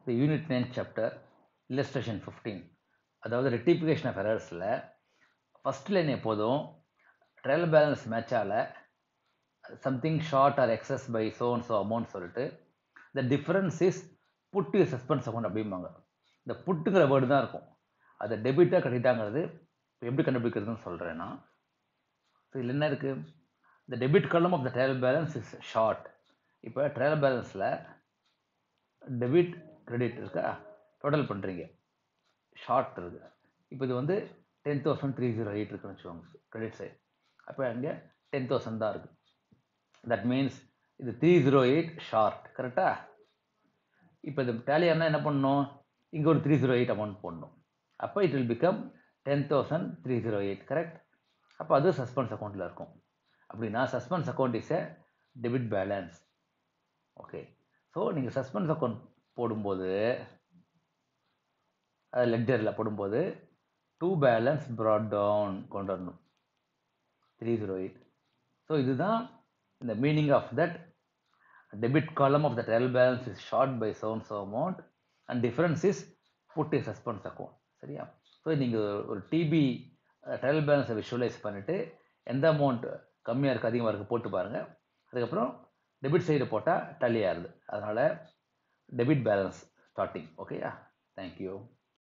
த unit nine chapter illustration fifteen அதாவது rectification of எரர்ஸில் first line எப்போதும் ட்ரையல் பேலன்ஸ் மேட்சால் something short or excess by so and so amount சொல்லிட்டு the difference is put suspense amount அப்படிம்பாங்க இந்த புட்டுங்கிற word தான் இருக்கும் அதை டெபிட்டாக கிரெடிட்டாங்கிறது எப்படி கண்டுபிடிக்கிறதுன்னு சொல்கிறேன்னா ஸோ இதில் என்ன இருக்குது இந்த debit column of the trial balance is short இப்போ ட்ரையல் பேலன்ஸில் டெபிட் கிரெடிட் இருக்கா டோட்டல் பண்ணுறீங்க ஷார்ட் இருக்குது இப்போ இது வந்து ten thousand three zero eight இருக்குன்னு வச்சுக்கோங்க கிரெடிட் சைட் அப்போ அங்கே டென் தௌசண்ட் தான் இருக்குது தட் மீன்ஸ் இது த்ரீ ஜீரோ எயிட் ஷார்ட் கரெக்டாக இப்போ இது டேலியானா என்ன பண்ணணும் இங்கே ஒரு த்ரீ ஜீரோ எயிட் அமௌண்ட் போடணும் அப்போ it will become ten thousand three zero eight correct அப்போ அது சஸ்பென்ஸ் அக்கௌண்ட்டில் இருக்கும் அப்படின்னா suspense account is a debit balance okay so நீங்கள் சஸ்பென்ஸ் அக்கௌண்ட் போடும்போது அது லெக்சரில் போடும்போது டூ பேலன்ஸ் ப்ராட் டவுன் கொண்டு வரணும் த்ரீ ஜீரோ எயிட் ஸோ இதுதான் இந்த meaning of that debit column of the trial balance is short by so and so amount and difference is put is suspense account சரியா so நீங்கள் ஒரு DP trial பேலன்ஸை visualise பண்ணிவிட்டு எந்த அமௌண்ட் கம்மியாக இருக்குது அதிகமாக இருக்குது போட்டு பாருங்கள் அதுக்கப்புறம் டெபிட் சைடு போட்டால் டலி ஆகுது அதனால் டெபிட் பேலன்ஸ் ஸ்டார்டிங் ஓகேயா தேங்க்யூ